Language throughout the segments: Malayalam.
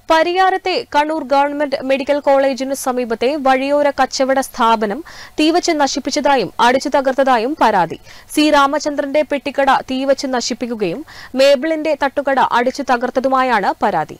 പരിയാരത്തെ കണ്ണൂർ ഗവൺമെന്റ് മെഡിക്കൽ കോളേജിന് സമീപത്തെ വഴിയോര കച്ചവട സ്ഥാപനം തീവച്ച് നശിപ്പിച്ചതായും അടിച്ചു തകർത്തതായും പരാതി സി രാമചന്ദ്രന്റെ പെട്ടിക്കട തീവച്ച് നശിപ്പിക്കുകയും മേബിളിന്റെ തട്ടുകട അടിച്ചു തകർത്തതുമായാണ് പരാതി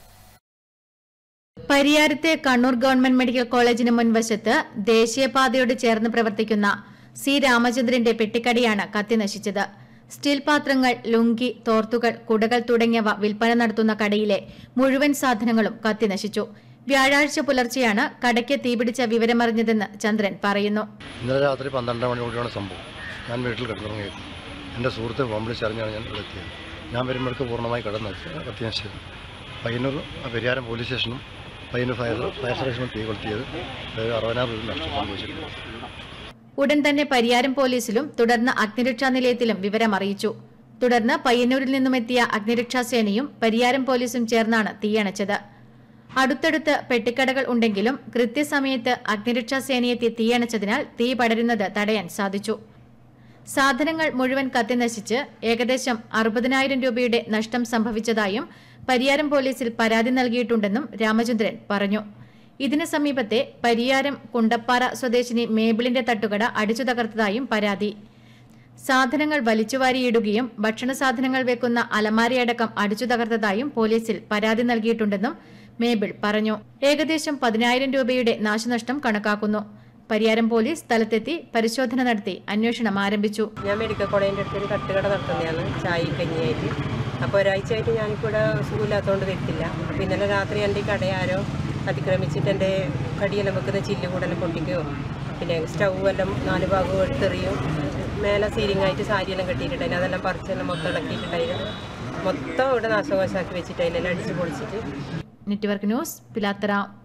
പരിയാരത്തെ കണ്ണൂർ ഗവൺമെന്റ് മെഡിക്കൽ കോളേജിന് മുൻവശത്ത് ദേശീയപാതയോട് ചേർന്ന് പ്രവർത്തിക്കുന്ന സി രാമചന്ദ്രന്റെ പെട്ടിക്കടയാണ് കത്തി നശിച്ചത് സ്റ്റീൽ പാത്രങ്ങൾ ലുങ്കി തോർത്തുകൾ കുടകൾ തുടങ്ങിയവ വിൽപ്പന നടത്തുന്ന കടയിലെ മുഴുവൻ സാധനങ്ങളും കത്തി നശിച്ചു വ്യാഴാഴ്ച പുലർച്ചെയാണ് കടയ്ക്ക് തീപിടിച്ച വിവരമറിഞ്ഞതെന്ന് ചന്ദ്രൻ പറയുന്നു ഇന്നലെ രാത്രി പന്ത്രണ്ട് മണിയോടെയാണ് സംഭവം ഞാൻ വീട്ടിൽ കിടന്നുറങ്ങിയിരുന്നു എൻ്റെ സുഹൃത്ത് ഫോൺ വിളിച്ചറിഞ്ഞാണ് ഞാൻ ഇവിടെ എത്തിയത് ഞാൻ വരുമ്പോഴേക്ക് പൂർണ്ണമായി കടന്ന് കത്തി നശിച്ചത് പയ്യന്നൂർ പെരിയാരം പോലീസ് സ്റ്റേഷനും പയ്യന്നൂർ ഫയർ ഫയർ സ്റ്റേഷനും തീ കൊളുത്തിയത് ഒരു അറുപതിനായിരം രൂപ നഷ്ടം സംഭവിച്ചിട്ടുണ്ട് ഉടൻ തന്നെ പരിയാരം പോലീസിലും തുടർന്ന് അഗ്നിരക്ഷാ നിലയത്തിലും വിവരം അറിയിച്ചു തുടർന്ന് പയ്യന്നൂരിൽ നിന്നുമെത്തിയ അഗ്നിരക്ഷാ സേനയും പരിയാരം പോലീസും ചേർന്നാണ് തീയണച്ചത് അടുത്തടുത്ത് പെട്ടിക്കടകൾ ഉണ്ടെങ്കിലും കൃത്യസമയത്ത് അഗ്നിരക്ഷാ സേനയെത്തി തീയണച്ചതിനാൽ തീ പടരുന്നത് തടയാൻ സാധിച്ചു സാധനങ്ങൾ മുഴുവൻ കത്തിനശിച്ച് ഏകദേശം അറുപതിനായിരം രൂപയുടെ നഷ്ടം സംഭവിച്ചതായും പരിയാരം പോലീസിൽ പരാതി നൽകിയിട്ടുണ്ടെന്നും രാമചന്ദ്രൻ പറഞ്ഞു ഇതിന് സമീപത്തെ പരിയാരം കുണ്ടപ്പാറ സ്വദേശിനി മേബിളിന്റെ തട്ടുകട അടിച്ചു തകർത്തതായും പരാതി സാധനങ്ങൾ വലിച്ചുവാരിയിടുകയും ഭക്ഷണ സാധനങ്ങൾ വെക്കുന്ന അലമാരയടക്കം അടിച്ചു തകർത്തതായും പോലീസിൽ പരാതി നൽകിയിട്ടുണ്ടെന്നും മേബിൾ പറഞ്ഞു ഏകദേശം പതിനായിരം രൂപയുടെ നാശനഷ്ടം കണക്കാക്കുന്നു പരിയാരം പോലീസ് സ്ഥലത്തെത്തി പരിശോധന നടത്തി അന്വേഷണം ആരംഭിച്ചു ഞാൻ മെഡിക്കൽ കോളേജിൻ്റെ അടുത്തൊരു തട്ടുകട നടത്തുന്നതാണ് ചായയും കഞ്ഞിയായിട്ട് അപ്പോൾ ഒരാഴ്ചയായിട്ട് ഞാനിവിടെ സുഖമില്ലാത്തതുകൊണ്ട് വരത്തില്ല അപ്പോൾ ഇന്നലെ രാത്രി എൻ്റെ ഈ കടയാരോ അതിക്രമിച്ചിട്ട് എൻ്റെ കടിയെല്ലാം വെക്കുന്ന ചില്ല് കൂടെല്ലാം പൊട്ടിക്കുകയോ പിന്നെ സ്റ്റൗ എല്ലാം നാല് ഭാഗവും എടുത്തെറിയും മേലെ സീലിംഗ് ആയിട്ട് സാരിയെല്ലാം കെട്ടിയിട്ടുണ്ടായിരുന്നു അതെല്ലാം പറിച്ചെല്ലാം മൊത്തം ഇളക്കിയിട്ടുണ്ടായിരുന്നു മൊത്തം ഇവിടെ നാശകോശാക്കി വെച്ചിട്ട് അതിലെല്ലാം അടിച്ച് പൊളിച്ചിട്ട് നെറ്റ്വർക്ക് ന്യൂസ് പിലാത്തറ